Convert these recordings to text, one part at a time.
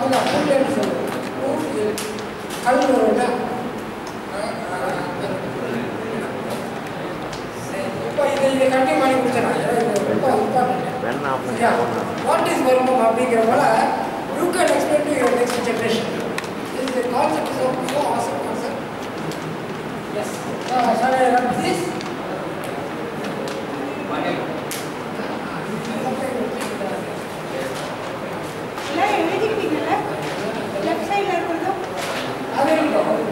அந்த புல்லுன்னு சொல்லுவோம் புல் கல் வரும்ல இப்போ இதை இதை கட்டி பண்ணி கொடுத்துறேன் இது ரொம்ப இம்பார்ட்டன்ட் வேணா சரியா வாட் இஸ் வர்மம் அப்படிங்கிற போல you can explain to your next generation this concept is so so awesome concept yes uh, shall I run this எல்லாம் எழுதிக்கிட்டீங்கல்ல லெஃப்ட் சைடில் இருக்கிறதும் அது இருக்கும்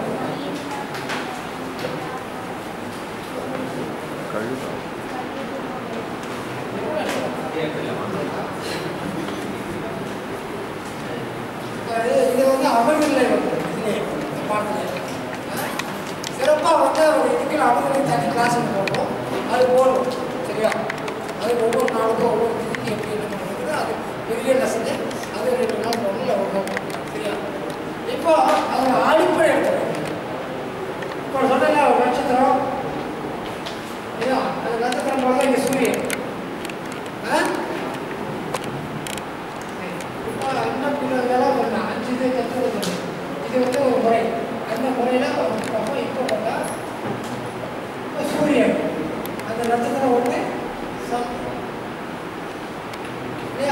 கழுதா இது இது வந்து அமர்நிலை வந்து இதுலே பாடத்தில் சிறப்பாக வந்து ஒரு இதுக்கு அமர்நிலை தனி கிளாஸ் போடுறோம் அது போடுறோம் சரியா அது ஒவ்வொரு நாளுக்கும் ஒவ்வொரு இதுக்கு எப்படி என்ன பண்ணுறது அது பெரிய லெசனு அது ரெண்டு நாள் போடணும் இல்லை ஒரு நாள் போடணும் சரியா இப்போ அதில் அடிப்படை எடுத்துறோம் இப்போ சொன்னல ஒரு நட்சத்திரம் இல்லையா அந்த நட்சத்திரம் போல இங்கே சூரியன் ஆ இப்போ இன்னும் பின்ன இதெல்லாம் பண்ணலாம் அஞ்சு இது கற்றுக்கிறது இது வந்து ஒரு முறை அந்த முறையில் பார்ப்போம் இப்போ பார்த்தா இப்போ சூரியன் அந்த நட்சத்திரம் ஒன்று சம் இல்லையா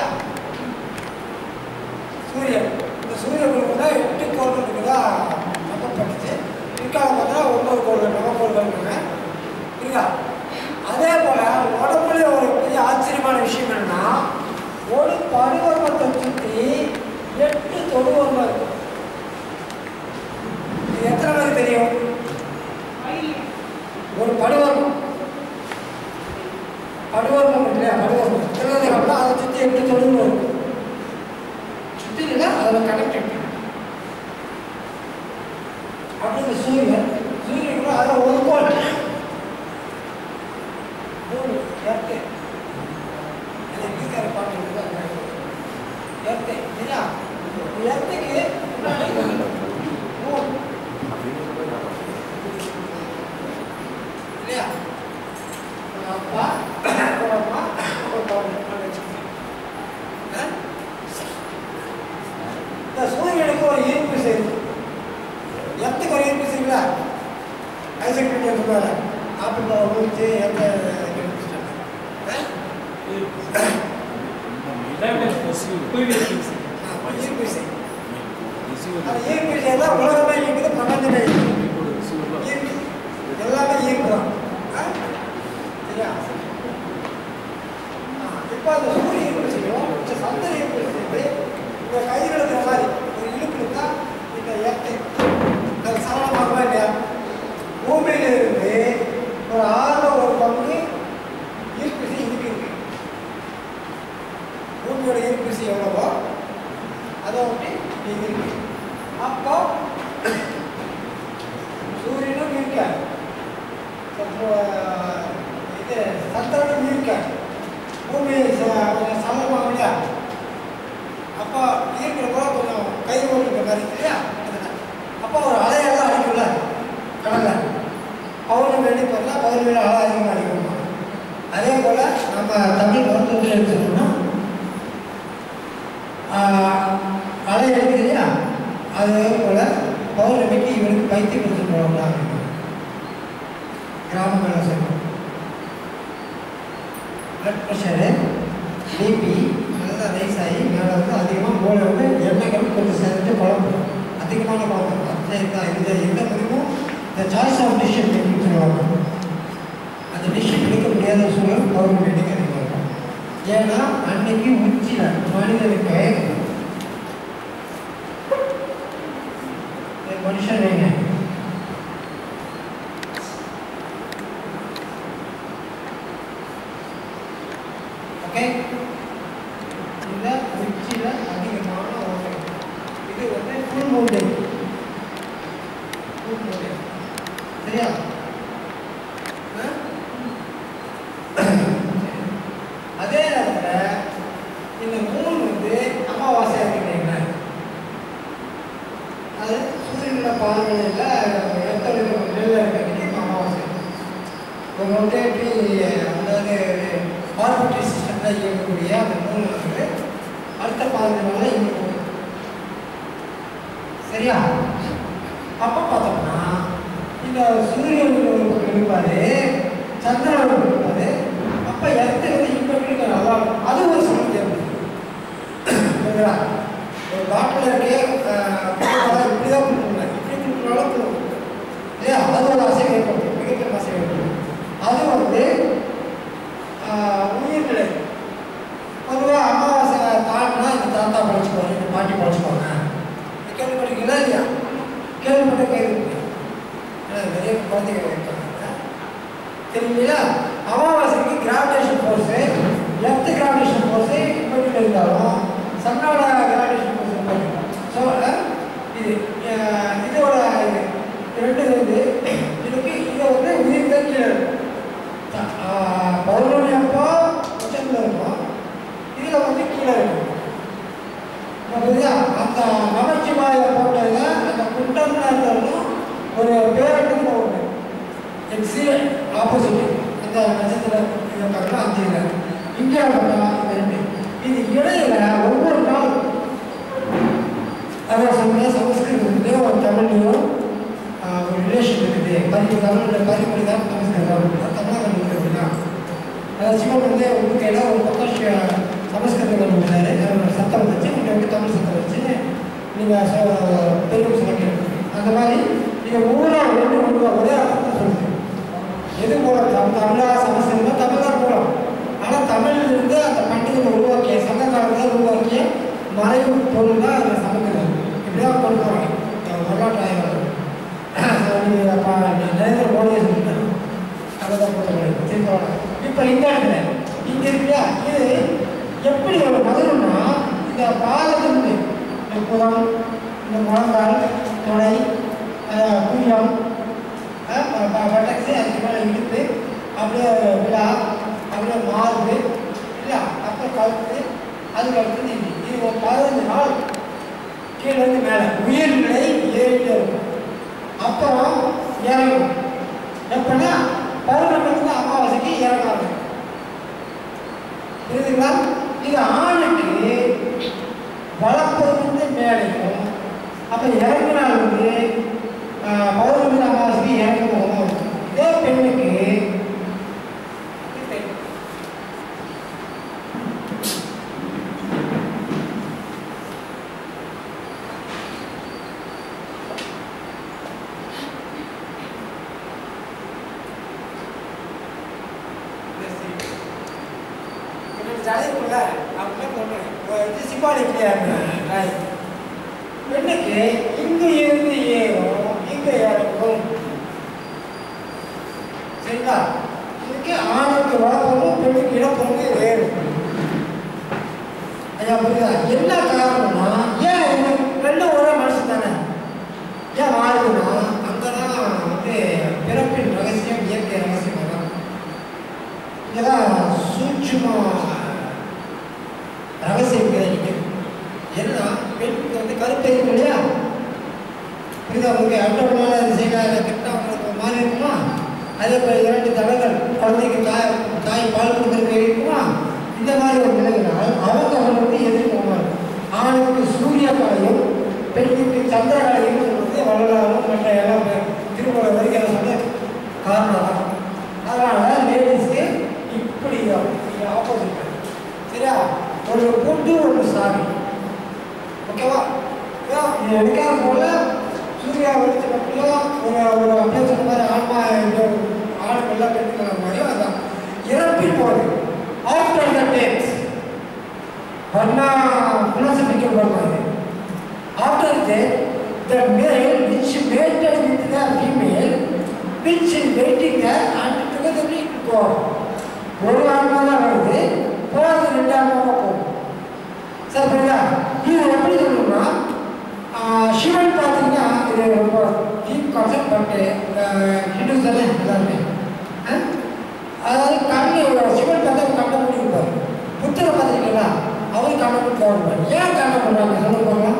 சூரியன் இந்த சூரியன் கூட எட்டு கோள்கள் இருக்குதா நம்ம படிச்சு பிற்காலம் பார்த்தா ஒன்பது கோள்கள் நம்ம கோள்கள் இருக்குங்க இருக்கா அதே போல உடம்புல ஒரு பெரிய ஆச்சரியமான விஷயம் என்னன்னா ஒரு பருவமத்தை சுற்றி எட்டு தொடுவர்மம் இருக்கு இது எத்தனை பேருக்கு தெரியும் ஒரு படுவர்மம் படுவர்மம் இருக்கு இல்லையா படுவர்மம் திருநெல்வேலியில் அதை சுற்றி எட்டு தொடுவம் இருக்கு சுற்றி இல்லை அதில் கனெக்டட் அப்படி இந்த சூரியன் சூரியன் கூட அதில் ஒரு கோல் மூணு எட்டு அது வீக்கார பாட்டு இருக்குது எட்டு இல்லையா எட்டுக்கு முன்னாடி மூணு இல்லையா ஒரு அப்பா ஒரு அம்மா ஒரு பவுன் வச்சுக்கோங்க ஆ? இந்த சூரியனுக்கு ஒரு ஈர்ப்பு செய்யுது எத்துக்கு ஒரு ஈர்ப்பு செய்யுங்களா ஐசக் நியூட்டன் சொல்லுவாரு ஆப்பிள் பழம் ஊற்றி எந்த கண்டுபிடிச்சிட்டாங்க ஆ? ஆ, ஈர்ப்பு விசை அது ஈர்ப்பு விசை தான் உலகமே இருக்குது பிரபஞ்சமே இருக்குது ஈர்ப்பு எல்லாமே ஈர்ப்பு தான் ஆ? சரியா ஆ, இப்போ அந்த சூரிய ஈர்ப்பு செய்யும் இந்த சந்திர ஈர்ப்பு செய்து இந்த கையில் இருக்கிற மாதிரி ஒரு இழுப்பு இருக்கா இந்த எத்தை அது சரளமாகவா இல்லையா பூமியில இருந்து ஒரு ஆறுல ஒரு பங்கு ஈர்ப்பு விசை இதுக்கு இருக்கு பூமியோட ஈர்ப்பு விசை எவ்வளவோ அதை ஒட்டி இது இருக்கு அப்போ சூரியனும் இருக்க இது சந்திரனும் இருக்க பூமி ச- கொஞ்சம் சமமாக இல்லையா அப்போ ஈர்க்கிற போல கொஞ்சம் கை ஓட்டுற மாதிரி இருக்கு இல்லையா அப்போ ஒரு அலையெல்லாம் அடிக்கும்ல கடல்ல பௌர்ணமி அடி பண்ணால் பௌர்ணமியில் அலை அதிகமாக அடிக்குமா அதே போல் நம்ம தமிழ் மருத்துவத்தில் எடுத்துக்கணும்னா ஆஹ், அலை அடிக்குது இல்லையா அதே போல் பௌர்ணமிக்கு இவனுக்கு பைத்தியம் கொடுத்துட்டு போகலாம் கிராமங்களில் சொல்லணும் பிளட் ப்ரெஷரு பிபி நல்லா ரைஸ் ஆகி மேலே வந்து அதிகமாக மூளை வந்து எண்ணெய்கள் கொஞ்சம் சேர்த்து குழம்பு அதிகமான குழம்பு அந்த இந்த இந்த எந்த முடிவும் இந்த சாய்ஸ் ஆஃப் டிசிஷன் மேக்கிங் சொல்லுவாங்க அந்த டிசிஷன் எடுக்க முடியாத சூழல் கவர்மெண்ட் எடுக்க இருக்கும் ஏன்னா அன்னைக்கு உச்சியில் மனிதனுக்கு ஒரு மனுஷன் வைங்க ஓகே இந்த உச்சியில் அதிகமான ஓட்டை இது வந்து ஃபுல் மூண்டை ஃபுல் மூண்டை சரியா ஆ? அதே நேரத்தில் இந்த மூணு வந்து அமாவாசையாக இருக்கிறீங்க அது சூரியனோட பார்வையில் எத்தனை நெல்ல இருக்கிறதுக்கு அமாவாசை ஒரு ரொட்டேட்ரி அதாவது ஆர்பிட்ரி சிஸ்டமில் இயங்கக்கூடிய அந்த மூணு வந்து அடுத்த பார்வையினால இங்கே போகுது சரியா அப்போ பார்த்தோம்னா இந்த சூரியன் ஒரு பக்கம் இருப்பாரு சந்திரன் ஒரு பக்கம் இருப்பாரு அப்போ எர்த்து வந்து இப்போ இருக்க நல்லா இருக்கும். அது ஒரு சமயம் சரிங்களா ஒரு பாட்டில் இருக்கே இப்படி தான் கொடுக்கணும் இப்படி கொடுக்கறனால போதும் இல்லையா அது ஒரு அசைவு ஏற்படும் மிகப்பெரிய அசைவு ஏற்படும் அது வந்து ஆஹ், உயிர்நிலை பொதுவாக அமாவாசை தாண்டினா இந்த தாத்தா பழச்சுக்குவாங்க இந்த பாட்டி பழச்சுக்குவாங்க கேள்விப்பட்டிருக்கீங்களா இல்லையா கேள்விப்பட்ட கேள்வி நிறைய குழந்தைகள் இருக்காங்க தெரியுங்களா அமாவாசைக்கு gravitation force earth gravitation force இப்படி இருந்தாலும் சன்னோட கிராவிடேஷன் ஃபோர்ஸ் இருக்கும் ஸோ இது அஹ், இதோட இது ரெண்டு வந்து இதுக்கு இதை வந்து உயிர் தான் கீழே இருக்கும் த- ஆஹ், பௌர்ணமி அப்போ உச்சத்தில் இருக்கும் இதில் வந்து கீழே இருக்கும் புரியுதா அந்த நமச்சிவாய போட்டதுல அந்த குண்டம் இருந்தாலும் ஒரு பேரட்டும் போகுது எக்ஸி ஆப்போசிட் இந்த நட்சத்திரம் இருக்காங்கன்னா அஞ்சு இல்லை இங்கே பார்த்தா இந்த ரெண்டு இது இடையில ஒவ்வொரு நாள் அதான் சொன்ன சமஸ்கிருதத்துலேயும் ஒரு தமிழ்லையும் ஆஹ், ஒரு ரிலேஷன் இருக்குது பரிமொழி தமிழில் பரிமொழி தான் சமஸ்கிருதம் தமிழ் கண்டுபிடிக்கிறது தான் அதாவது சிவன் வந்து ஒரு கையில் ஒரு பக்கம் ஷ- சமஸ்கிருதம் கண்டுபிடிச்சாரு அவரோட சத்தம் வச்சு இங்கே வந்து தமிழ் சத்தம் வச்சு நீங்கள் பெரும் சொல்லிக்கிறீங்க அந்த மாதிரி நீங்கள் மூலம் ரெண்டு ஒன்று ஒரே அர்த்தத்தை சொல்லுது எது மூலம் தம் தமிழா சமஸ்கிருதம் தமிழ் தான் மூலம் ஆனால் தமிழிலிருந்து அந்த பண்டிகைகள் உருவாக்கிய சங்க காலத்தில் உருவாக்கிய மறைவு பொருள் தான் அந்த சமஸ்கிருதம் இப்படி தான் கொண்டு போகிறாங்க வரலாற்று ஆய்வாளர் நீங்கள் நரேந்திர மோடியை சொல்லிட்டாங்க அதான் போட்டு திரும்ப இப்போ இந்த இடத்துல இங்கே இருக்குல்லையா இது எப்படி ஒரு நகரும்னா இந்த பாதத்திலிருந்து இந்த புறம் இந்த முழங்கால் தொடை அஹ், குய்யம் பட்டக்ஸு அதுக்கு மேலே இடுப்பு அப்படியே விழா அப்படியே மார்பு இல்லை அப்புறம் கழுத்து அதுக்கு அடுத்தது இது இது ஒரு பதினஞ்சு நாள் கீழே இருந்து மேலே உயிர்நிலை ஏறிட்டே இருக்கும் அப்புறம் இறங்கும் எப்பன்னா பௌர்ணமிக்கு அமாவாசைக்கு இறங்காது புரியுதுங்களா இது ஆணுக்கு வளர்ப்பது மேலையும் அப்போ இறங்கினால் வந்து ஆஹ், பௌர்ணமி அமாவாசைக்கு இறங்க போகணும் இதே பெண்ணுக்கு இது பெண். என்னோட ஜாதி இருக்குல்ல அப்படியே பொண்ணு இது சிம்பாலிக்லியா பெண்ணுக்கு இங்கு இருந்து ஏறும் இங்கு இறங்கும் சரிங்களா இதுக்கு ஆணுக்கு வளர்ப்பதும் பெண்ணுக்கு இடப்பதும் வேறும் ஐயா புரியுதா என்ன காரணம்னா ஏன் இது ரெண்டும் ஒரே மனுஷன் தானே ஏன் மாறுதுன்னா அங்கதான் வந்து பிறப்பின் ரகசியம் இயற்கை ரகசியம் தான் இதெல்லாம் சூட்சும ரகசியம் கிடைக்குது ஏன்னா பெண்ணுக்கு வந்து கருப்பை இருக்கு இல்லையா புரியுதா உங்களுக்கு அட்டவணையில் அது செய்யல கிட்ட உங்களுக்கு ஒரு மாதிரி இருக்குமா அதே போல் இரண்டு தடங்கள் குழந்தைக்கு தாய் தாய் பால் கொடுக்குறது இருக்குமா இந்த மாதிரி ஒரு நிலையினால் அவங்க அவங்களுக்கு எதிர்கொள்வாங்க ஆணுக்கு சூரிய கலையும் பெண்ணுக்கு சந்திர கலையும் சொல்றது வரலாறும் மற்ற எல்லாம் திருமணம் வரைக்கும் எல்லாம் சொல்ல காரணம் தான் அதனால லேடிஸ்க்கு இப்படி ஆப்போசிட் சரியா ஒரு கூட்டு ஒரு சாமி ஓகேவா ஏன் இது எடுக்காத போல சூர்யா வெளிச்சம் அப்படியோ ஒரு ஒரு அப்படியே சொன்ன மாதிரி ஆன்மா இது ஆணுக்கெல்லாம் பெண்ணுக்கிற மாதிரியோ அதான் இறப்பின் போது ஆஃப்டர் த டேட்ஸ் வர்ணா பிலாசபிக்கல் வருவாங்க after that the male which mated with the female which is waiting there and together it go ஒரு ஆன்மா தான் வருது போகிறது ரெண்டு ஆன்மாவாக போகும் சார் புரியுதா இது எப்படி சொல்லணும்னா ஆஹ், சிவன் பார்த்தீங்கன்னா இது ரொம்ப டீப் கான்செப்ட் பட்டு ஹிந்துஸ் தானே எல்லாருமே ஆ? அதாவது கண்ணு சிவன் பார்த்தா கண்ணை மூடி இருப்பார் புத்தரை பார்த்துருக்கீங்களா அவர் கண்ணை மூடி போடுவார் ஏன் கண்ணை போடுறாங்க சொல்லுங்க பார்க்கலாம்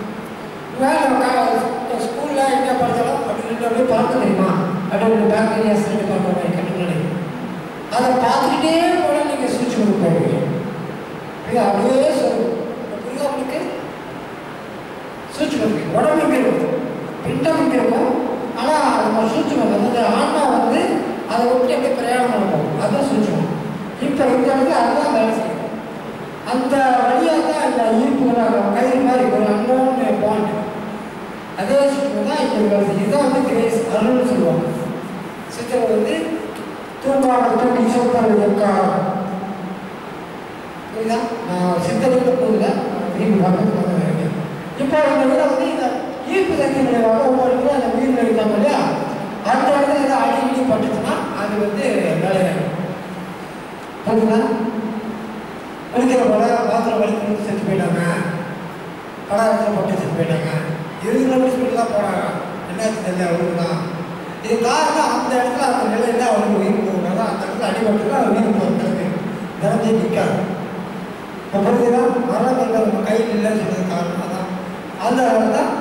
வேலை ஸ்கூலில் எங்கே படித்தாலும் அப்படி ரெண்டு அப்படியே பார்க்க தெரியுமா அப்படியே ஒரு பாக்டீரியாஸ் ரெண்டு பார்க்க கண்ணுங்களே அதை பார்த்துக்கிட்டே போனால் நீங்கள் சுவிட்ச் கொடுக்க போவீங்க இது அப்படியே சொல்லும் புரியுதா உங்களுக்கு சூட்சுமம் இருக்கு உடம்பு இங்கே இருக்கும் பிண்டம் இங்கே இருக்கும் ஆனால் நம்ம சூட்சுமம் அந்த ஆன்மா வந்து அதை விட்டு அப்படியே பிரயாணம் பண்ணுவோம் அதுதான் சூட்சுமம் இப்போ இந்த இடத்துல அதுதான் வேலை செய்யும் அந்த வழியாக தான் இந்த ஈர்ப்புகளாக கயிறு மாதிரி ஒரு அன்னோன்னு பாயிண்ட் அதே சூட்சுமம் தான் இங்கே வேலை செய்யும் இதுதான் வந்து கிரேஸ் அருள்னு சொல்லுவாங்க சித்தர் வந்து தூங்காமல் தூங்கி சோப்பாடு எக்காரம் புரியுதா நான் சித்தரிக்க போதில்ல திரும்பி பக்கத்துக்கு வந்து இருக்கேன் இப்போ இந்த இதில் வந்து இந்த ஈர்ப்பு சக்தி விளைவாக ஒவ்வொரு முறை அந்த உயிர் இருக்காங்க இல்லையா அந்த இடத்துல ஏதாவது அடிக்கடி பட்டுச்சுன்னா அது வந்து வேலையாகும் புரியுதா வலிக்கிற போல பாத்திரம் வலிக்கிறது செத்து போயிட்டாங்க படாரத்தில் பட்டு செத்து போயிட்டாங்க இருபது கிலோமீட்டர் ஸ்பீடில் தான் போனாங்க என்னாச்சு தெரியல அவருக்கு தான் இது காரணம் அந்த இடத்துல அந்த நிலையில் அவருக்கு உயிர் போகணும் அந்த இடத்துல அடிபட்டு அது உயிர் போகிறது நிறைஞ்சே நிற்காது இப்போ புரியுதா மரணம் பண்ணுறது நம்ம கையில் இல்லைன்னு சொல்றது காரணம் அதான் அந்த இடத்துல தான்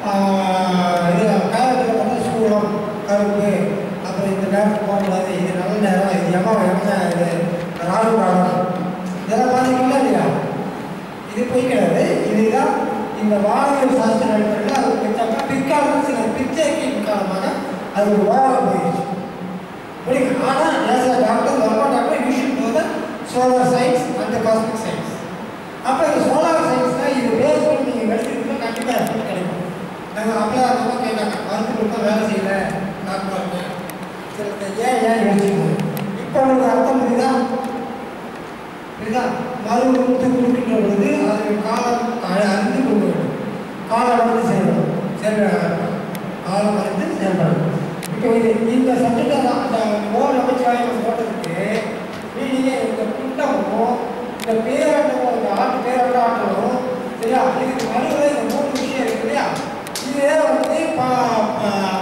இது காலத்தில் பார்த்தா சூழம் கருப்பு அப்புறம் இந்த நேரத்துக்கு போகக்கூடாது இது நல்ல நேரம் இது எம எம இது ராகு காலம் இதெல்லாம் பார்த்தீங்களா இல்லையா இது பொய் கிடையாது இதுதான் இந்த வானியல் சாஸ்திர அடிப்படையில் அது வச்சாக்கா பிற்காலத்தில் சில பிச்சைக்கு காரணமாக அது ஒரு ஓவர் போயிடுச்சு புரியுது ஆனால் as a doctor Varma doctor you should know the solar science and cosmic science அப்போ இந்த சோலார் சயின்ஸில் இது பேஸ் பண்ணி நீங்கள் எடுத்துக்கிட்டு கண்டிப்பாக ரிசல்ட் கிடைக்கும் நாங்கள் அப்ளை ஆகிறவங்க கேட்டாங்க மருந்து கொடுத்தா வேலை செய்யல டாக்டர் இருக்கேன் சரி இந்த ஏன் ஏன் யோசிக்கணும் இப்போ உங்களுக்கு அர்த்தம் புரியுதா புரியுதா மருந்து கொடுத்து கொடுக்கின்ற பொழுது அது காலம் அ- அறிந்து கொண்டு வேண்டும் காலம் அறிந்து செயல்படும் செயல்பட காலம் அறிந்து செயல்படும் இப்போ இது இந்த சப்ஜெக்டை தான் அந்த ஓ நமச்சிவாயம் போட்டதுக்கு நீங்கள் இந்த புண்டமும் இந்த பேரண்டமும் இந்த ஆட்டு பேரண்ட ஆட்டமும் சரியா இதுக்கு நடுவில் இந்த மூணு விஷயம் இருக்கு இல்லையா இதே வந்து ப- ப-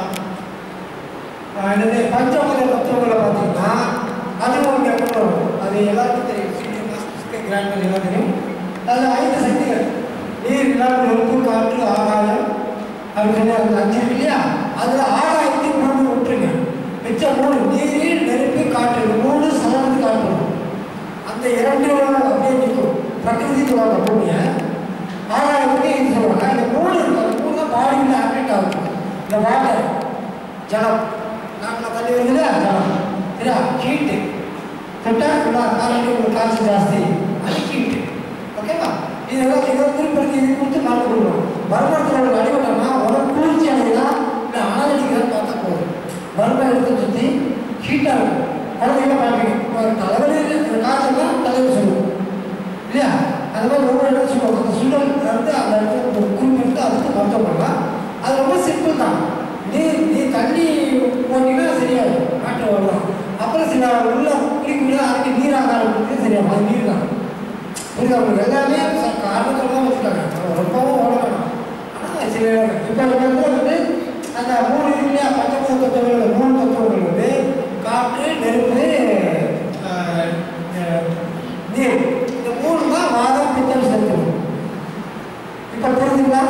ஆஹ் என்னது பஞ்சமுக தத்துவங்களை பார்த்தீங்கன்னா அதுவும் இங்கே கொண்டு வரும் அது எல்லாருக்கும் தெரியும் சீனியர் மாஸ்டர்ஸ்க்கு கிராண்ட் எல்லாம் தெரியும் அதில் ஐந்து சக்திகள் நீர் நிலம் நெருப்பு காற்று ஆகாயம் அப்படின்னு சொல்லி அந்த அஞ்சு இருக்கு இல்லையா அதில் ஆகாயத்தை மூணு விட்டுருங்க மிச்சம் மூணு நீர் நெருப்பு காற்று இந்த மூணு சமந்து காட்டணும் அந்த இரண்டு அப்படியே நிற்கும் பிரகிருதி சொல்லுவாங்க பூமியை ஆகாயத்துக்கு இது சொல்லுவாங்க இந்த மூணு இருக்கு அந்த மூணு தான் பாடியில் ஆக்டிவேட் ஆகும் இந்த வாட்டர் ஜலம் நாட்டில் தண்ணி வருது இல்லையா ஜலம் சரியா ஹீட்டு தொட்டா ஃபுல்லாக காலையில் உங்களுக்கு காய்ச்சல் ஜாஸ்தி அது ஹீட்டு ஓகேவா இதெல்லாம் இதை திருப்பி இது கொடுத்து நாள் கொடுக்கணும் வருமானத்தில் ஒரு அடிபட்டோம்னா உடம்பு குளிர்ச்சி அடையுதா இல்லை அனல் அடிக்கிறதா பார்த்தா போதும் வருமானம் எடுத்து சுற்றி ஹீட்டாக இருக்கும் குழந்தைங்க பார்ப்பீங்க இப்போ தலைவலி இந்த காய்ச்சல்னா தலைவர் சொல்லுவோம் இல்லையா அது மாதிரி ஒவ்வொரு இடத்துல சொல்லுவாங்க அந்த சுடல் வந்து அந்த இடத்துல ஒரு குறிப்பிட்டு அதுக்கு மருத்துவம் பண்ணலாம் அது ரொம்ப சிம்பிள் தான் நீ நீ தண்ணி போட்டீங்கன்னா சரியாகும் மாற்றம் வரலாம் அப்புறம் சில உள்ள குடிக்குள்ள அதுக்கு நீர் ஆதாரம் கொடுத்து சரியாகும் அது நீர் தான் புரியுதா உங்களுக்கு எல்லாமே ச- காரணத்தோட தான் வச்சுருக்காங்க நம்ம ரொம்பவும் ஓட வேணாம் ஆனால் சில இப்போ இந்த இடத்துல வந்து அந்த மூணு இருக்கு இல்லையா பஞ்சபூத தத்துவங்கள் மூணு தத்துவங்கள் வந்து காற்று நெருப்பு ஆஹ், ஆஹ், நீர் இந்த மூணு தான் வாதம் பித்தம் செலுத்தணும் இப்போ புரிஞ்சுங்களா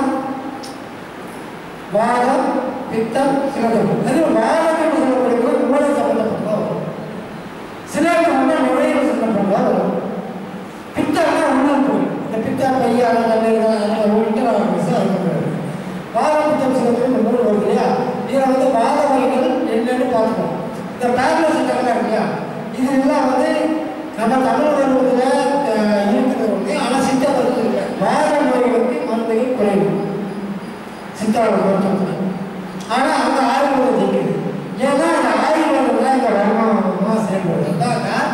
வாதம் பித்தம் சிலதம் அது வாதம் என்று சொல்லக்கூடியது மூளை சம்பந்தப்பட்டதா வரும் சிலருக்கு வந்து நுழைவு சம்பந்தப்பட்டதா வரும் பித்தம்னா உணவு போய் இந்த பித்தா பையான நல்ல விட்டு விசாரிக்கிறது வாத பித்தம் சிலத்தில் இந்த மூணு வருது இல்லையா இதில் வந்து வாத வகைகள் என்னன்னு பார்க்கணும் இந்த பேரலஸ் இருக்கு இல்லையா இது எல்லாம் வந்து நம்ம தமிழ் மருத்துவத்தில் இருக்கிறது ஒன்று ஆனால் சித்த மருத்துவம் இல்லை வாத நோய்களுக்கு மருந்துகள் குறைவு சித்தாவோட மருத்துவத்தில் ஆனால் அந்த ஆயுர்வேதம் ஜெயிக்குது ஏன்னா அந்த ஆயுர்வேதம் தான் இந்த வருமானமாக செயல்படுது அதான்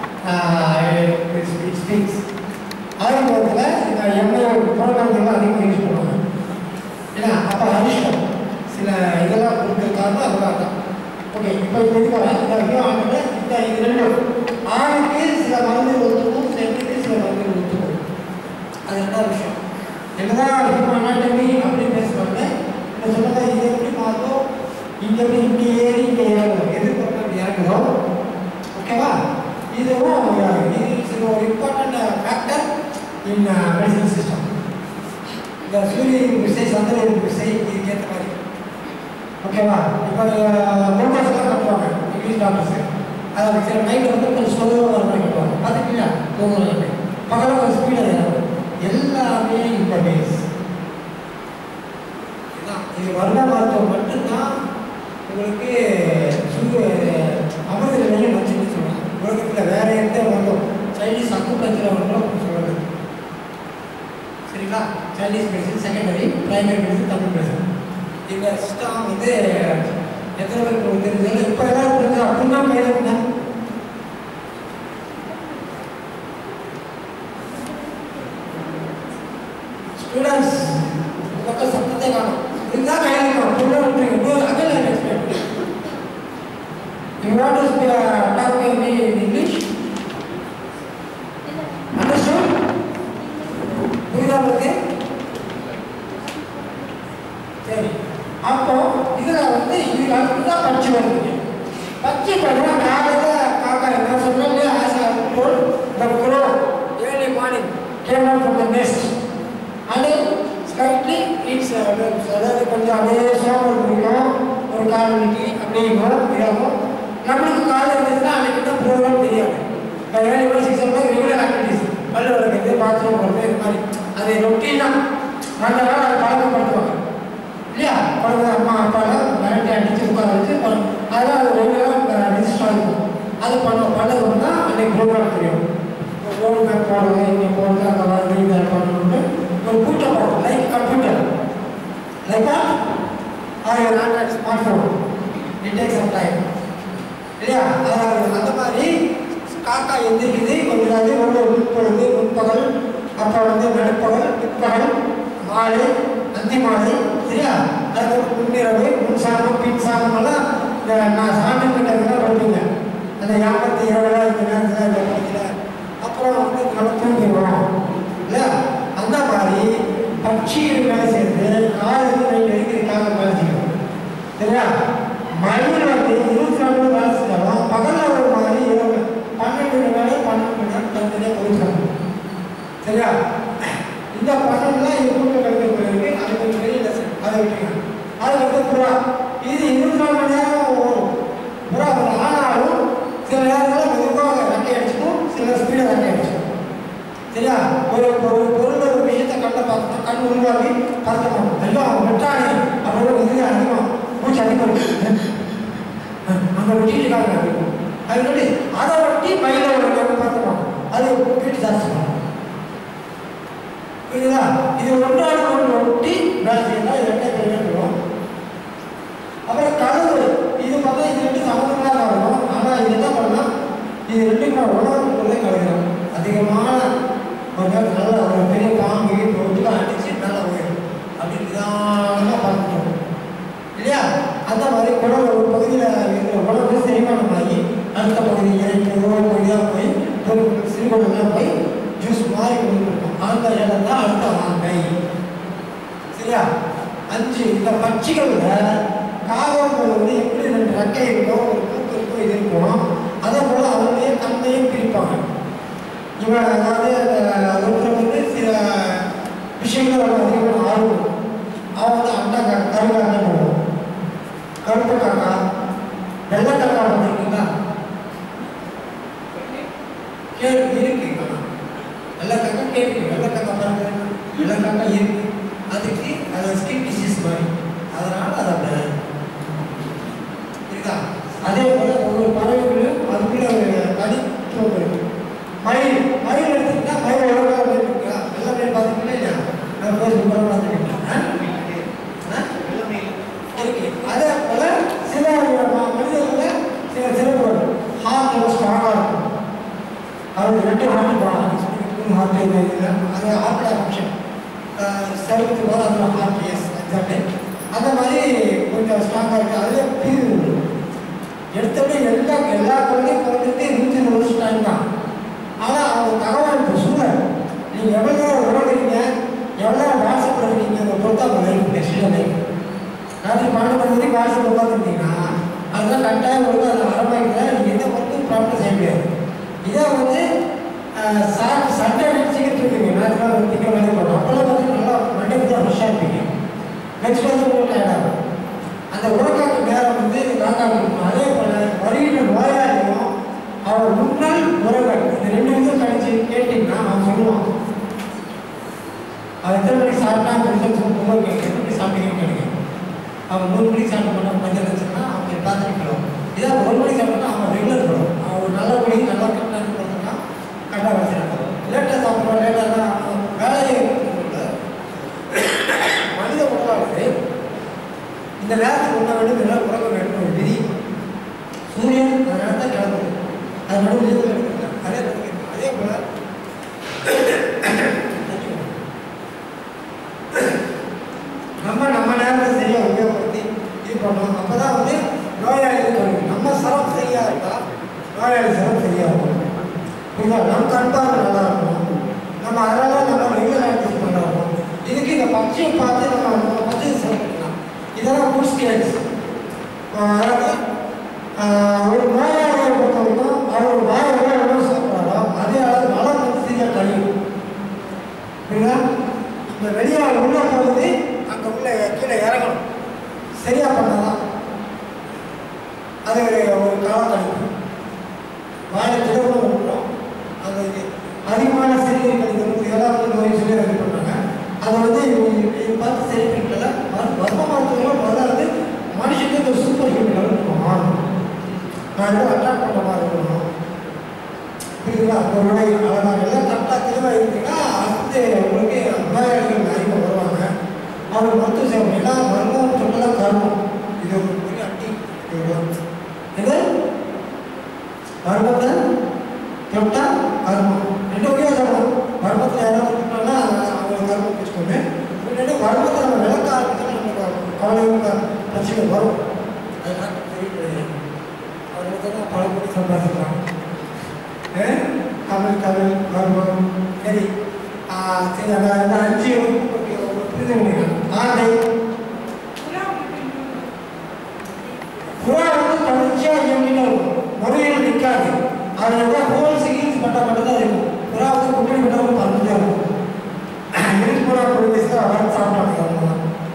ஸ்பீக்ஸ் ஆயுர்வேதத்தில் இந்த எண்ணெய் புறமருந்துகள் அதிகமாக யூஸ் பண்ணுவாங்க ஏன்னா அப்போ அரிஷ்டம் சில இதெல்லாம் கொடுக்குற காரணம் அதெல்லாம் தான் ஓகே இப்போ இப்போ இது வரேன் இந்த வரைக்கும் ஆணுக்கு இந்த இது ரெண்டு ஆணுக்கு சில மருந்து ஒத்துக்கும் பெண்ணுக்கு சில மருந்து ஒத்துக்கும் அது ரெண்டாவது விஷயம் என்னதான் ஹியூமன் அனாட்டமி அப்படின்னு பேசுவாங்க இப்போ சொன்னதா இது எப்படி மாறுதோ இங்கே எப்படி இங்கே ஏறி இங்கே இறங்கும் எது பக்கம் இப்படி இறங்குதோ ஓகேவா இதுவும் இது is ஒரு important factor in medicine system இந்த சூரிய விசை சந்திர விசை இதுக்கு ஏற்ற மாதிரி ஓகேவா இப்போ குளுக்கோஸ்லாம் கட்டுவாங்க இங்கிலீஷ் டாக்டர்ஸ் அதாவது சில நைட் வந்து கொஞ்சம் ஸ்லோவாக வர மாதிரி கட்டுவாங்க பார்த்துக்கீங்களா தூங்குறது பகல ஒரு ஸ்பீடாக ஏறும் எல்லாமே இந்த பேஸ் இது வருட மருத்துவம் மட்டும்தான் உங்களுக்கு சுகு அமிர்த நிலையம் வச்சுன்னு சொல்லுவாங்க உலகத்தில் வேற எந்த மருத்துவம் சைனீஸ் அக்குபஞ்சர் மருத்துவம் சொல்லுவாங்க சரிங்களா Chinese medicine secondary primary medicine Tamil medicine இந்த சிஸ்டம் வந்து எத்தனை பேருக்கு உங்களுக்கு தெரிஞ்சது இப்போ எல்லாம் தெரிஞ்சு அப்படின்னா கையில் இருந்தா ஸ்டூடெண்ட்ஸ் பக்கம் சத்தத்தை காணும் இதுதான் கையில் இருக்கணும் புள்ள விட்டுருங்க டூ அகல் expect you want to talk with me in English understand புரியுதா உங்களுக்கு சரி அப்போ இதுல வந்து இது தான் பச்சை வருது பச்சை பண்ணா காலையில் காக்கா என்ன சொன்னாலே ஆசை போல் the crow early morning came out from the nest and slightly it's அதாவது கொஞ்சம் அப்படியே சோம்பல் பிடிக்கும் ஒரு கால் மணிக்கு அப்படியே இருக்கும் இதாகும் நம்மளுக்கு காலை இருந்துச்சுன்னா அன்னைக்கு தான் ப்ரோக்ராம் தெரியாது இப்போ ஏழு மணி சிக்ஸ் ஓ ரெகுலர் ஆக்டிவிட்டிஸ் பல்லு வளர்க்குறது பாத்ரூம் போகிறது இது மாதிரி அது ரொட்டீனாக நல்ல நாள் அதை பழக்கப்படுத்துவாங்க இல்லையா குழந்தை அம்மா அப்பாலாம் விரட்டி அடிச்சு உட்கார வச்சு பண்- அதெல்லாம் அது ரெகுலராக ரிஜிஸ்டர் ஆகும் அது பண்ணோம் பண்ணது தான் அன்னைக்கு ப்ரோக்ராம் தெரியும் ரோடு மேப் போடுறது இங்கே போடுறது அங்கே வரது இதை பண்ணணும்னு ஒரு கூட்டம் போடும் லைக் கம்ப்யூட்டர் லைக் அது Android smart phone it take some time இல்லையா அதாவது அந்த மாதிரி காக்கா எந்திரிக்குது கொஞ்சம் நாள் ஒன்று முற்பொழுது முற்பகல் அப்புறம் வந்து நடுப்பகல் பிற்பகல் மாலை அந்தி மாலை சரியா அதுக்கு முன்னிரவு முன் சாமம் பின் சாமம் எல்லாம் இந்த நான் சாமி கிட்ட படிப்பீங்க அந்த யாபத்து இரவுலாம் இந்த நேரத்தில் இந்த படிக்கல அப்புறம் வந்து நல்லா தூங்கிடுவோம் இல்லையா அந்த மாதிரி பட்சிகள் வேலை செய்யுது காலையில் நைட் வரைக்கும் காலை வேலை செய்யும் சரியா மயில் வந்து இருபத்தி நாலு மணி வேலை செஞ்சாலும் பகல்ல ஒரு மாதிரி இரவு பன்னெண்டு மணி வேலை பன்னெண்டு மணி நேரம் தனித்தனியாக கொடுக்குறாங்க சரியா இந்த பன்னெண்டுலாம் இது கூட்ட கருத்து அது கொஞ்சம் வெளியில் அதை விட்டுருங்க அது வந்து புறா இது இருபத்தி நாலு மணி நேரம் ஓடும் புறா ஒரு ஆனாலும் சில நேரத்தில் மெதுவாக ரெட்டை அடிச்சுக்கும் சில ஸ்பீடாக ரெட்டை அடிச்சுக்கும் சரியா ஒரு ஒரு பொருள் ஒரு விஷயத்தை கண்ணை பார்த்து கண் உருவாக்கி பார்த்துக்கணும் ஐயோ அவன் விட்டானே அவரோட இது அதிகம் மூச்சு அதிகம் அங்கே ஒட்டிட்டுருக்காங்க அது வந்து அதை ஒட்டி மயில ஒரு பார்த்துக்கணும் அது வீட்டு ஜாஸ்தி பண்ணும் புரியுதா இது ஒன்றாடு ஒன்று ஒட்டி வேலை செய்யலாம் இது ரெண்டே பேர் வேணும் அப்புறம் கழுவு இது பார்த்தா இது ரெண்டு சமந்தமாக வரணும் ஆனால் இது என்ன பண்ணலாம் இது ரெண்டுமே உணவுக்குள்ளே கழுவிடும் அதிகமான ஒரு நேரம் நல்ல ஒரு பெரிய பாம்பு ஒட்டுலாம் அடிச்சு நல்லா போயிடும் அப்படி நிதானமாக பார்த்துட்டு இல்லையா அந்த மாதிரி குடல் ஒரு பகுதியில் இருக்கிற உணவு செரிமானமாகி அடுத்த பகுதி இறைக்கு உணவு பகுதியாக போய் ஒரு சிறுகுடலாம் போய் ஜூஸ் மாதிரி கொண்டு இருக்கும் அந்த இடம் தான் அடுத்த வாங்கை சரியா அஞ்சு இந்த பட்சிகளில் காகங்கள் வந்து எப்படி ரெண்டு ரெக்கை இருக்கும் ஒரு கூப்பு இருக்கும் இது இருக்கும் அதே போல் அவருடைய தன்மையும் பிரிப்பாங்க இவன் அதாவது அந்த ஒருத்தர் வந்து சில விஷயங்கள் அவன் அதிகமாக ஆர்வம் அவன் வந்து அண்டா கருங்க அண்டை போடுவான் கருப்பு காக்கா வெள்ளை காக்கா பார்த்துருக்கீங்களா கேள்வி இருக்கு வெள்ளை காக்கா கேள்வி வெள்ளை காக்கா பாருங்க வெள்ளை காக்கா இருக்கு அதுக்கு அது ஸ்கின் டிசீஸ் மாதிரி அதனால அது அப்படி இருக்கா அதே போல ஒவ்வொரு பறவைகளும் அதுக்குள்ள ஒரு தனி தோல் இருக்கு மயில் மயில் எடுத்துக்கிட்டா மயில் ஒழுங்காக வந்துருக்கா எல்லாமே பார்த்துக்கிட்டே இல்லையா நான் போய் சூப்பராக பார்த்துக்கிட்டேன் இருக்கு அதே போல சில மனிதர்கள் சில சிறப்புகள் ஹார்ட் ரொம்ப ஸ்ட்ராங்காக இருக்கும் அது ரெண்டு ஹார்ட் போகலாம் ஹார்ட் இது இது அது ஹார்ட் ஃபங்க்ஷன் செவன்த்து போது அதில் ஹார்ட் எஸ் எக்ஸாக்ட்லி அந்த மாதிரி கொஞ்சம் ஸ்ட்ராங்காக இருக்குது அதில் பிரிவு உண்டு. எடுத்தபடி எல்லா எல்லா குழந்தையும் பிறந்துட்டு நூற்றி இருபது வருஷம் டைம் தான் ஆனால் அவங்க தகவல் இப்போ சூழல் நீங்கள் எவ்வளோ நேரம் ஓடுறீங்க எவ்வளோ நேரம் வாட்ஸ்அப் இருக்கீங்க உங்கள் பொறுத்தா உங்கள் லைஃப் நெக்ஸ்ட் லைஃப் ராத்திரி பன்னெண்டு மணி வரைக்கும் வாட்ஸ்அப் உட்காந்துருந்தீங்கன்னா அதுதான் கட்டாயம் வந்து அதில் அரமாய்க்கிறத நீங்கள் எந்த பொறுத்தும் ப்ராப்ளம் செய்ய முடியாது இதே வந்து சாட் சண்டே சீக்கிரம் இருக்கீங்க நேரத்தில் ஒரு திங்க மாதிரி போடும் அப்போல்லாம் வந்து நல்லா மண்டே தான் ஃப்ரெஷ்ஷாக இருப்பீங்க நெக்ஸ்ட் வந்து உங்களுக்கு tired ஆகும் அந்த உறக்காக்கு நேரம் வந்து காக்காக்கு இருக்கும் அதே போல் வருகின்ற நோயாளியும் அவர் முன்னாள் உறவுகள் இந்த ரெண்டு விதம் கழிச்சு கேட்டிங்கன்னா அவன் சொல்லுவான் அவன் எத்தனை மணிக்கு சாப்பிட்டா ரிசல்ட் சொல்லும்போது எத்தனை மணிக்கு சாப்பிட்டீங்கன்னு கேட்குறேன் அவங்க மூணு மணிக்கு சாப்பிட்டு பண்ண மஞ்சள் வச்சுன்னா அவங்க பார்த்துருக்கிறோம் இதே ஒரு மணிக்கு சாப்பிட்டா அவன் ரெகுலர் படம் அவன் ஒரு நல்ல குடி நல்லா கரெக்டாக இருக்கிறதுனா கரெக்டாக வச்சுருக்கான் லேட்டாக சாப்பிட்றோம் லேட்டாக தான் வேலையை இல்லை. மனித உடலானது இந்த நேரத்துக்கு உண்ண வேண்டும் இல்லை உறங்க வேண்டும் ஒரு விதி சூரியன் அந்த நேரத்தை கிளம்புது அது நடுவில் எதுவும் எடுக்கல அதே மாதிரி அதே போல நம்ம நம்ம நேரத்தை சரியாக உபயோகப்படுத்தி இது பண்ணணும் அப்போ தான் வந்து நோயாளிகள் குறையும் நம்ம சிரமம் சரியாக இருந்தால் நோயாளி சிரமம் சரியாக இருக்கும் புரியுதா நம்ம கண்பார்வை நல்லா இருக்கணும் நம்ம அதனால நம்ம ரெகுலர் ஆக்டிவிட்டி பண்ண இருக்கணும் இதுக்கு இந்த பட்சியை பார்த்து நம்ம நம்ம பட்சியை செயல்படுத்தலாம் இதெல்லாம் குட் ஸ்கேல்ஸ் அதாவது ஆஹ், ஒரு நோயாளியை பொறுத்தவரைக்கும் அவர் வாயில் எவ்வளோ சாப்பிட்றாரோ அதே அளவு மலம் வந்து சரியாக கழியும் புரியுதா இந்த வெளியே உள்ள போகுது அங்கே உள்ள கீழே இறங்கணும் சரியா பண்ணலாம் அது ஒரு காலம் கழிக்கும் வாயை திறவுல விட்டுரும் அது அதிகமான சிறுநீர் கழிக்கிறது இதெல்லாம் வந்து நோய் சொல்லி ரெடி பண்ணாங்க அதை வந்து இவங்க- இவங்க பார்த்து சரி பண்ணிக்கல வர்ம மருத்துவர்கள் முதல்ல வந்து மனுஷனுக்கு இந்த சூப்பர் ஹியூமன் நம்ம மாறணும் நான் எதுவும் அட்ராக்ட் பண்ண மாதிரி இருக்கணும் புரியுதுங்களா ஒரு நோய் அழகாக எல்லாம் கரெக்டாக தெளிவாக இருந்தீங்கன்னா அடுத்து உங்களுக்கு நோயாளிகள் அதிகமாக வருவாங்க அவங்க மருத்துவ சேவை ஏன்னா மர்மம் சொல்லலாம் கர்மம் இது ஒரு பெரிய அட்டி இதுதான். இது மர்மத்தை தொட்டா கர்மம் ரெண்டு வகையாக சொல்லலாம் மர்மத்தில் யாராவது தொட்டாங்கன்னா அவங்க கர்மம் வச்சுக்கோங்க முன்னாடி மர்மத்தை நம்ம விளக்க ஆரம்பிச்சா நமக்கு கவலையும் க- பிரச்சனை வரும் அதெல்லாம் தெரியல அவங்களுக்கு தான் பல கோடி சம்பாதிக்கலாம் தமிழ் தமிழ் மர்மம் சரி ஆ, சரி அந்த அந்த அஞ்சு புரிதல் ஆண்டை புறா அப்படின்னு புறா வந்து தொடர்ச்சியாக இயங்கிட்டு இருக்கும் முறையில் நிற்காது அதில் வந்து ஹோல்ஸ் ஹீல்ஸ் பட்டால் மட்டும்தான் இருக்கும் புறா வந்து குட்டி விட்டவங்க பறந்துட்டே இருக்கும் இருக்கு புறா ஒரு வயசுல அவர் சாப்பிட்டாங்க அவங்க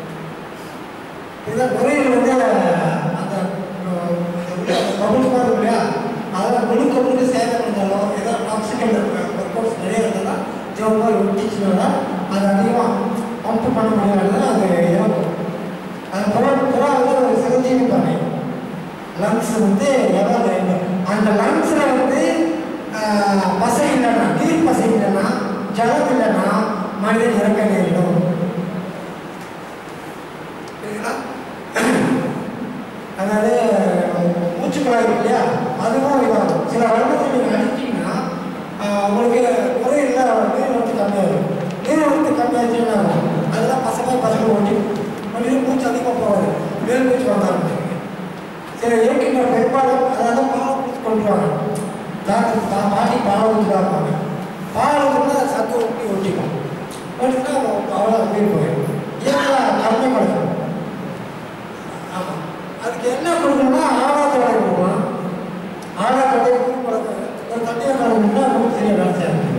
இதான் நுரையீரல் வந்து அந்த பபுள்ஸ் மாதிரி இல்லையா அதெல்லாம் முழுக்க முழுக்க சேதப்படுத்தாலும் ஏதோ டாக்ஸிக்கல் ஒர்க் அவுட்ஸ் நிறைய இருந்ததுன்னா ஜோம் மாதிரி ஒட்டிச்சுனா அது அதிகமாக பம்ப் பண்ண முடியாதுன்னா அது இறக்கும் அது புறா புறா வந்து ஒரு சிரஞ்சீவி பண்ணை லங்ஸ் வந்து எவ்வளோ அந்த லங்ஸில் வந்து ஆஹ், பசை இல்லைன்னா நீர் பசை இல்லைன்னா ஜலம் இல்லைன்னா மனிதன் இறக்க நேரிடும் புரியுதுங்களா? அதாவது மூச்சுக்குழாய் இருக்கு இல்லையா அதுவும் இதாகும் சில வருடத்தில் நீங்கள் அடிச்சிங்கன்னா ஆஹ், உங்களுக்கு முறையில் நீர் வந்து கம்மியாகும் நீர் வந்து கம்மியாச்சுன்னா அதெல்லாம் பசங்க பசங்க ஓட்டி மனிதன் மூச்சு அதிகமாக போகாது மேல் மூச்சு வர ஆரம்பிச்சிருக்கு சில இயற்கையில பெரும்பாலும் அதாவது பால் ஊற்றி கொண்டுருவாங்க டாக்டர் பா பாட்டி பால் ஊற்றி இருப்பாங்க பால் ஊற்றினா சத்து ஊட்டி ஒட்டிக்கும் ஒட்டினா அவ்வளோ உயிர் போயிடும் இயற்கையாக கம்மி கிடைக்கும் ஆமாம் அதுக்கு என்ன கொடுக்கணும்னா ஆடாத்தோட கொடுக்கலாம் ஆடாத்தோட கொடுக்கணும் ஒரு தண்ணியை கலந்துனா ரொம்ப சரியாக வேலை செய்யாது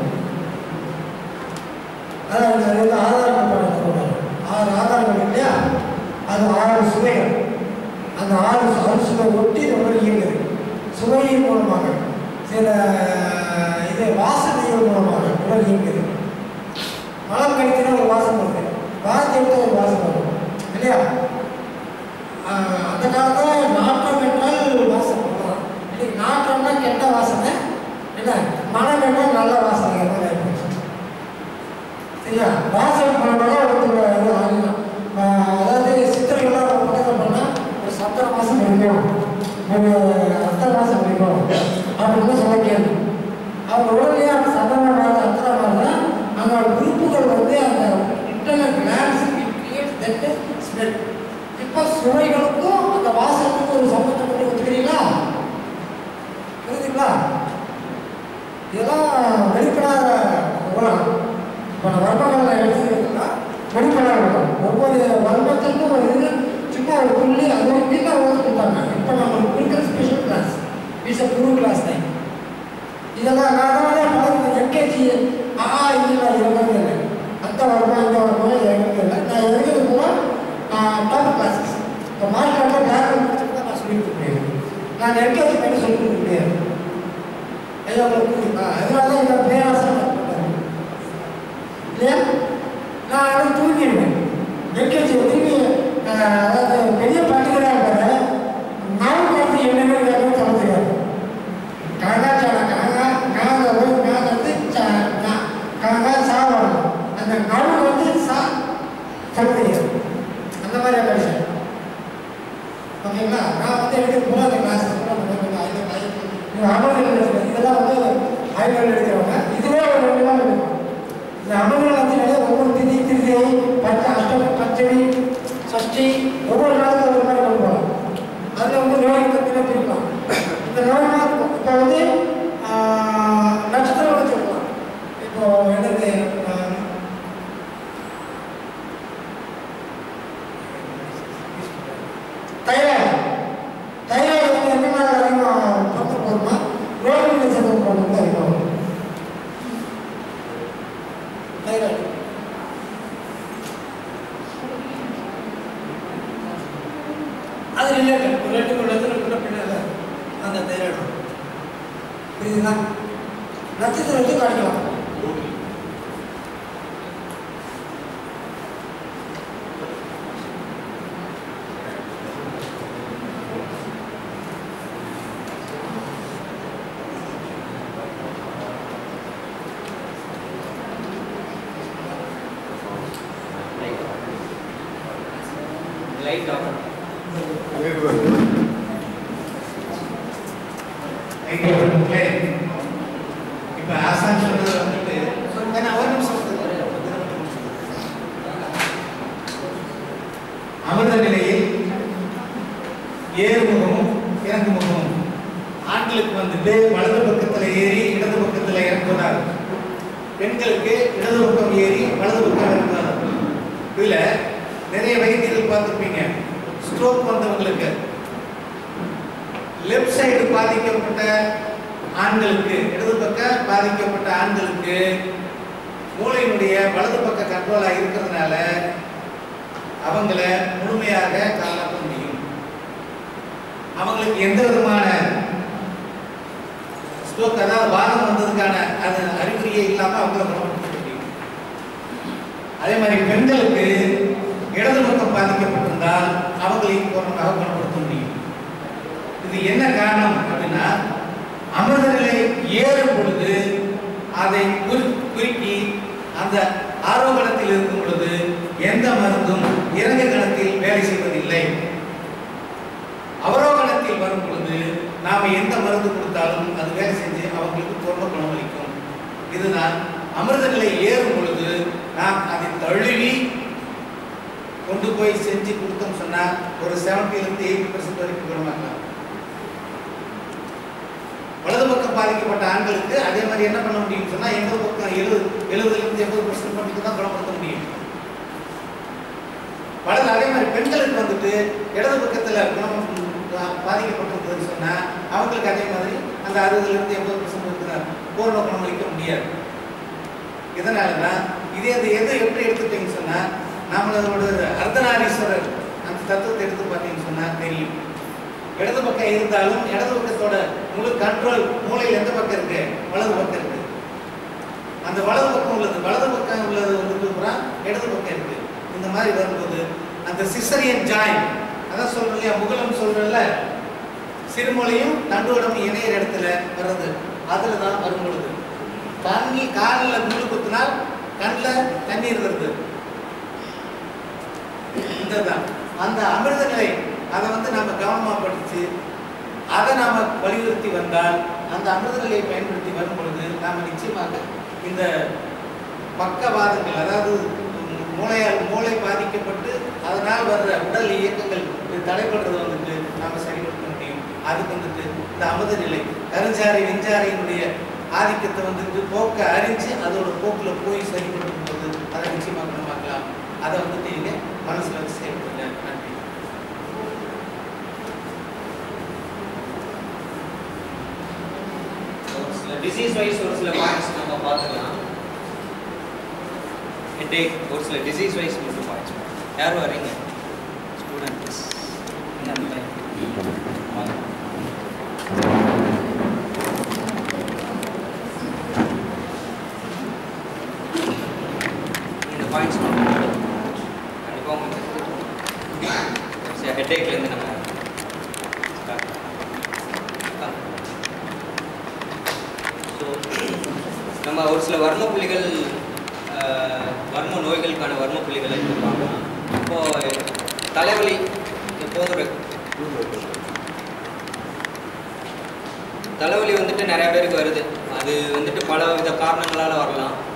அதான் இந்த இது ஆதாரம் சொல்கிறாங்க ஆறு ஆதாரங்கள் இல்லையா அது ஆறு சுவைகள் அந்த ஆறு சு- ஆறு சுவை ஒட்டி உடல் இயங்குது சுவையின் மூலமாக சில இது வாசனைகள் மூலமாக உடல் இயங்குது மலம் கழிச்சுன்னா ஒரு வாசம் வருது வாந்தி எடுத்து ஒரு வாசம் வரும் இல்லையா ஆஹ் அந்த காலத்தில் நாட்டம் என்றால் வாசம் அவ்வளவுதான். இன்னைக்கு நாட்டம்னா கெட்ட வாசனை என்ன மனம் என்றால் நல்ல வாசனை மாதிரி ஆயிப்போச்சு. சரியா வாசல் பண்ணோட ஒருத்தர் இது ஆகலாம் ஆஹ் அதாவது சித்திரைகள்லாம் நம்ம பக்கத்தில் பண்ணால் ஒரு சத்திர மாதம் இருக்கும் ஒரு அத்தனை மாதம் இருக்கும் அப்படின்னு சொல்ல கேள்வி அவங்க உடனே அந்த சந்தன மாதம் அத்தனை மாதம் அங்கே உறுப்புகள் வந்து அந்த internal glands create that smell இப்போ சுவைகளுக்கும் அந்த வாசலுக்கும் ஒரு சம்பந்தம் பண்ணி ஒத்துக்கிறீங்களா புரியுதுங்களா இதெல்லாம் வெளிப்படாத உலகம் இப்போ நான் வர்மங்களை எடுத்துக்கிட்டோம்னா வெளிப்படாத உலகம் ஒவ்வொரு வர்மத்துக்கும் ஒரு இது சும்மா ஒரு புள்ளி அது ஒரு கீழே ஓட்டு கொடுத்தாங்க இப்போ நம்மளுக்கு இருக்கிற special class it's a guru class தான் இதெல்லாம் நான் தான் பழகுது எல்கேஜி ஆ இல்லை இறங்கவே இல்லை அந்த வருமா இந்த வருமா இறங்கவே இல்லை நான் இறங்கிறது கூட டாப் கிளாஸஸ் இப்போ மார்க்கெட்டில் பிளாக் தான் நான் சொல்லிக் கொடுக்க முடியாது நான் எல்கேஜி பண்ணி சொல்லிக் கொடுக்க முடியாது ஐயா உங்களுக்கு புரியுதா அதனால தான் இந்த பேராசை இல்லையா நான் வந்து தூங்கிடுவேன் எல்கேஜி திரும்பி அஹ், அதாவது பெரிய கண் தெரியாது அந்த மாதிரி கண்டிஷன் ஓகேங்களா நான் வந்து எடுக்க போகாத கிளாஸ் அமர்நிலை இதெல்லாம் வந்து ஆய்வுகள் எடுக்கிறவங்க இதுவே ஒரு ரெண்டு நாள் எடுக்கும் இந்த அமர்நிலத்திலே ஒவ்வொரு திதி திருதியை பட்ட அஷ்டமி பஞ்சமி சஷ்டி ஒவ்வொரு நாளுக்கும் ஒரு மாதிரி கொண்டு போகலாம் அதில் வந்து நோய்க்கு பிரிக்கலாம் இந்த நோய்னா இப்போ வந்து ஆஹ், நட்சத்திரம் வந்து சொல்லலாம் இப்போ என்னது ஆஹ், தைராய்டு தைராய்டு வந்து என்ன நாள் அதிகமாக பத்து போகுமா ரோகிணி நட்சத்திரம் போகும்போது அதிகமாக வரும் தைராய்டு அது ரிலேட்டட் ஒரு ரெண்டு மூணு லட்சத்துக்குள்ள பின்னால அந்த தைராய்டு புரியுதுங்களா நட்சத்திரம் வச்சு காட்டிக்கலாம் லைட் ஆஃப் இப்போ ஆசான் சொல்றது வந்துட்டு நான் ஒரு நிமிஷம் சொல்றேன். அமிர்த நிலையில் ஏறுமுகமும் இறங்குமுகமும் ஆண்களுக்கு வந்துட்டு வலது பக்கத்துல ஏறி இடது பக்கத்துல இறங்குவார் பெண்களுக்கு இடது பக்கம் ஏறி வலது பக்கம் இறங்குவார் இதுல நிறைய வைத்தியர்கள் பார்த்துருப்பீங்க ஸ்ட்ரோக் வந்தவங்களுக்கு லெஃப்ட் சைடு பாதிக்கப்பட்ட ஆண்களுக்கு இடது பக்கம் பாதிக்கப்பட்ட ஆண்களுக்கு மூளையினுடைய வலது பக்க கண்ட்ரோலாக இருக்கிறதுனால அவங்கள முழுமையாக காப்பாற்ற முடியும் அவங்களுக்கு எந்த விதமான ஸ்ட்ரோக் அதாவது வாதம் வந்ததுக்கான அது அறிகுறியே இல்லாம அவங்கள குணப்படுத்த முடியும் அதே மாதிரி பெண்களுக்கு இடது பக்கம் பாதிக்கப்பட்டிருந்தால் அவங்களையும் பூர்ணமாக குணப்படுத்த முடியும் இது என்ன காரணம் அப்படின்னா அமிர்த நிலை ஏறும் பொழுது அதை குறி- குறுக்கி அந்த ஆரோகணத்தில் இருக்கும் பொழுது எந்த மருந்தும் இறங்க கணத்தில் வேலை செய்வதில்லை அவரோகணத்தில் வரும் பொழுது நாம எந்த மருந்து கொடுத்தாலும் அது வேலை செஞ்சு அவங்களுக்கு பூர்ண குணமளிக்கும் இதுதான் அமிர்த நிலை ஏறும் பொழுது நாம் அதை தழுவி கொண்டு போய் செஞ்சு கொடுத்தோம் சொன்னா ஒரு 70 இருந்து எயிட்டி பர்சன்ட் வரைக்கும் குணமாக்கலாம் வலது பக்கம் பாதிக்கப்பட்ட ஆண்களுக்கு அதே மாதிரி என்ன பண்ண முடியும்னு சொன்னா எந்த பக்கம் எழுபது எழுபதுல இருந்து எண்பது பர்சன்ட் மட்டும் தான் குணப்படுத்த முடியும் வலது அதே மாதிரி பெண்களுக்கு வந்துட்டு இடது பக்கத்துல குணம் பாதிக்கப்பட்டிருக்குதுன்னு சொன்னா அவங்களுக்கு அதே மாதிரி அந்த அறுபதுல இருந்து எண்பது பர்சன்ட் இருக்கிற பூர்ண குணம் அளிக்க முடியாது இதனால தான் இதே இது எது எப்படி எடுத்துட்டீங்கன்னு சொன்னா நம்மளோட அர்த்தநாரீஸ்வரர் அந்த தத்துவத்தை எடுத்து பார்த்தீங்கன்னு சொன்னா தெரியும் இடது பக்கம் இருந்தாலும் இடது பக்கத்தோட முழு கண்ட்ரோல் மூளையில் எந்த பக்கம் இருக்கு வலது பக்கம் இருக்கு அந்த வலது பக்கம் உள்ளது வலது பக்கம் உள்ளது வந்து பூரா இடது பக்கம் இருக்கு இந்த மாதிரி வரும்போது அந்த சிசரியன் ஜாயின் அதான் சொல்றோம் இல்லையா முகலம் சொல்றேன்ல சிறுமொழியும் தண்டுவடமும் இணையிற இடத்துல வர்றது அதுல தான் வரும் பொழுது தண்ணி காலில் முள்ளு குத்தினால் கண்ணில் தண்ணீர் வருது இதுதான் அந்த அமிர்த நிலை அதை வந்து நாம கவனமா படிச்சு அதை நாம வலியுறுத்தி வந்தால் அந்த அமிர்த நிலையை பயன்படுத்தி வரும் பொழுது நாம நிச்சயமாக இந்த பக்கவாதங்கள் அதாவது மூளையால் மூளை பாதிக்கப்பட்டு அதனால் வர்ற உடல் இயக்கங்கள் இது தடைப்படுறது வந்துட்டு நாம சரிப்படுத்த முடியும் அதுக்கு வந்துட்டு இந்த அமிர்த நிலை கருஞ்சாறை வெஞ்சாரையினுடைய ஆதிக்கத்தை வந்துட்டு போக்க அறிஞ்சு அதோட போக்குல போய் சரிப்படுத்தும் போது அதை நிச்சயமாக குணமாக்கலாம் அதை வந்துட்டு நீங்க மனசுல வச்சு செயல்படுங்க நன்றி ஒரு சில டிசீஸ் வைஸ் ஒரு சில பாயிண்ட்ஸ் நம்ம பார்த்துக்கலாம் ஹெட்டேக் ஒரு சில டிசீஸ் வைஸ் மட்டும் பாயிண்ட்ஸ் யார் வரீங்க ஸ்டூடெண்ட்ஸ் இந்த பாயிண்ட்ஸ் கண்டிப்பாக உங்களுக்கு சரி ஹெட்டேக்லேருந்து நம்ம start பண்ணலாம். ஸோ நம்ம ஒரு சில வர்ம புள்ளிகள் அஹ், வர்ம நோய்களுக்கான வர்ம புள்ளிகளை இப்போ பார்க்கலாம் இப்போ தலைவலி எப்போதும் இருக்கு தலைவலி வந்துட்டு நிறைய பேருக்கு வருது அது வந்துட்டு பல வித காரணங்களால் வரலாம்